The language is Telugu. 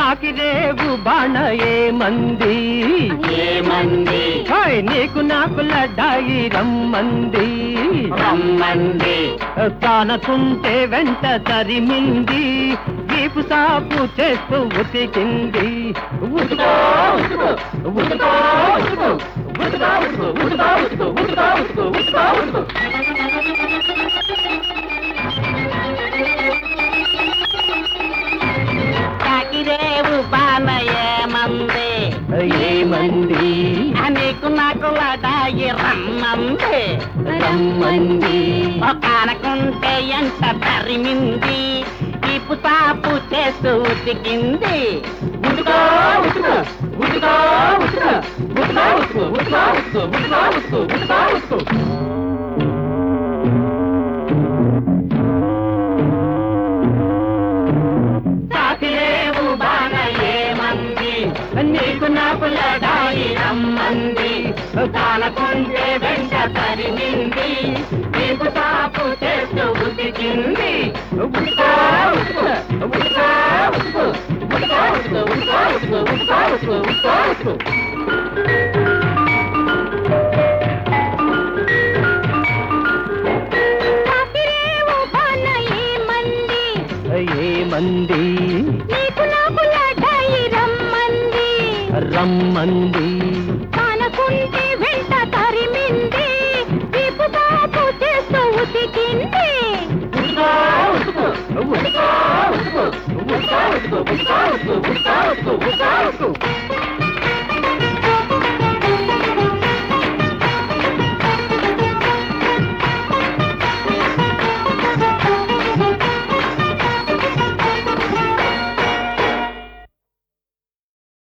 తాకిరేవు బాణ ఏమంది ఏమంది హాయ్ నీకు నాకు లడ్డాయి రమ్మంది రమ్మంది కానకుంటే వెంట తరిమింది వీపు సాపు చేస్తూ ఉతికింది ఉతుకో, ఉతుకో, ఉతుకో, ఉతుకో, ఉతుకో, ఉతుకో, ఉతుకో, ఉతుకో, ఉతుకో, ఉతుకో, ఉతుకో, ఉతుకో. తాకిరేవు బాల ఏమంది ఏమంది నీకు నాకు లడాయి రమ్మంది రమ్మంది కానకుంటే ఎంత తరిమింది ఇపు తాపు చేస్తూ ఉతికింది ఉతుకో, ఉతుకో, ఉతుకో, ఉతుకో, ఉతుకో, ఉతుకో, ఉతుకో, ఉతుకో, ఉతుకో, ఉతుకో, ఉతుకో, ఉతుకో. తాకిరేవు బాల ఏమంది నీకు నాకు లడాయి రమ్మంది కానకుంటే వెంట తరిమింది నీకు తాపు చేస్తూ ఉతికింది ఉతుకో, ఉతుకో, ఉతుకో, ఉతుకో, ఉతుకో, ఉతుకో, ఉతుకో, ఉతుకో, ఉతుకో, ఉతుకో, ఉతుకో, ఉతుకో. తాకిరేవు బాల ఏమంది ఏమంది నీకు నాకు లడాయి రమ్మంది రమ్మంది కానకుంటే వెంట తరిమింది వీపు తాపు చేస్తూ ఉతికింది ఉతుకో, ఉతుకో, ఉతుకో, ఉతుకో, ఉతుకో, ఉతుకో, ఉతుకో, ఉతుకో, ఉతుకో, ఉతుకో, ఉతుకో, ఉతుకో.